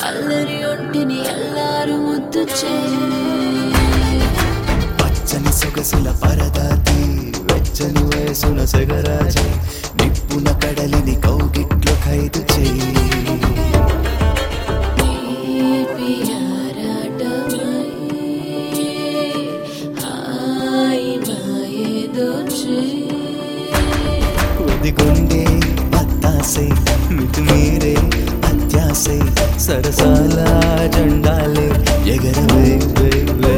అల్లరి ఒంటిని ఎల్లారు ముద్దు చేయి పచ్చని సొగసుల పరదాతి వెచ్చని వయసున సగరాజే నిప్పున కడలిని కౌగిట్లో ఖైదు చేయి ఒదిగొండే అత్తాసై మితిమీరే అత్యాసై సరసాల జెండాలే ఎగరవే వే, వే.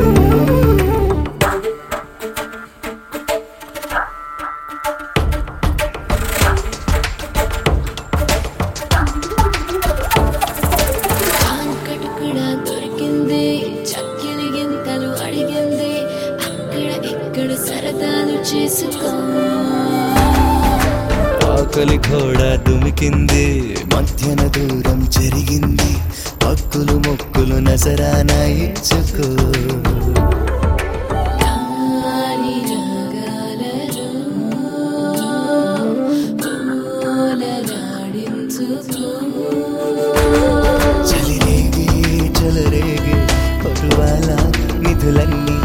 దొరికింది చక్కిలి గింతలు అడిగింది అక్కడ ఇక్కడ సరదాలు చేసుకో ఆకలి కూడా దుమికింది మధ్యన దూరం జరిగింది హక్కులు మొక్కులు నజరానా ఇచ్చుకో రాని రాగాలలో పూలలాడించుకో. చలిరేగి చలరేగి పరువాల నిధులన్నీ